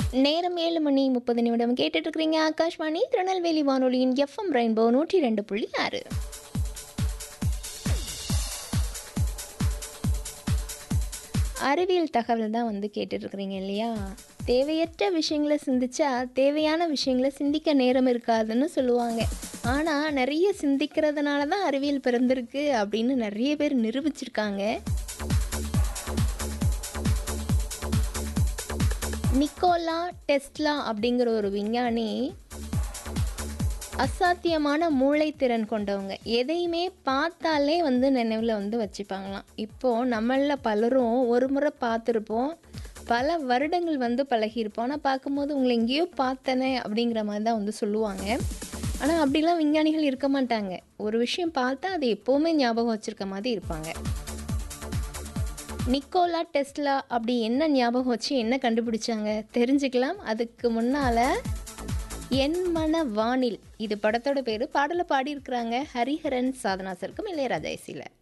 நேரம் ஏழு மணி முப்பது நிமிடம் கேட்டுட்டு இருக்கிறீங்க ஆகாஷ்வாணி திருநெல்வேலி வானொலியின் எஃப்எம் ரெயின்போ நூற்றி ரெண்டு புள்ளி ஆறு அறிவியல் தகவல் தான் வந்து கேட்டுட்டு இருக்கிறீங்க இல்லையா தேவையற்ற விஷயங்களை சிந்திச்சா தேவையான விஷயங்களை சிந்திக்க நேரம் இருக்காதுன்னு சொல்லுவாங்க ஆனால் நிறைய சிந்திக்கிறதுனால தான் அறிவியல் பிறந்திருக்கு அப்படின்னு நிறைய பேர் நிரூபிச்சிருக்காங்க நிக்கோலா டெஸ்லா அப்படிங்கிற ஒரு விஞ்ஞானி அசாத்தியமான மூளைத்திறன் கொண்டவங்க எதையுமே பார்த்தாலே வந்து நினைவில் வந்து வச்சுப்பாங்களாம் இப்போது நம்மளில் பலரும் ஒரு முறை பார்த்துருப்போம் பல வருடங்கள் வந்து பழகியிருப்போம் ஆனால் பார்க்கும்போது உங்களை எங்கேயோ பார்த்தனே அப்படிங்கிற மாதிரி தான் வந்து சொல்லுவாங்க ஆனால் அப்படிலாம் விஞ்ஞானிகள் இருக்க மாட்டாங்க ஒரு விஷயம் பார்த்தா அது எப்போவுமே ஞாபகம் வச்சுருக்க மாதிரி இருப்பாங்க நிக்கோலா டெஸ்லா அப்படி என்ன ஞாபகம் வச்சு என்ன கண்டுபிடிச்சாங்க தெரிஞ்சுக்கலாம் அதுக்கு முன்னால் என் மன வானில் இது படத்தோட பேர் பாடலை பாடியிருக்கிறாங்க ஹரிஹரன் சாதனா சருக்கும் இளையராஜா இசையில்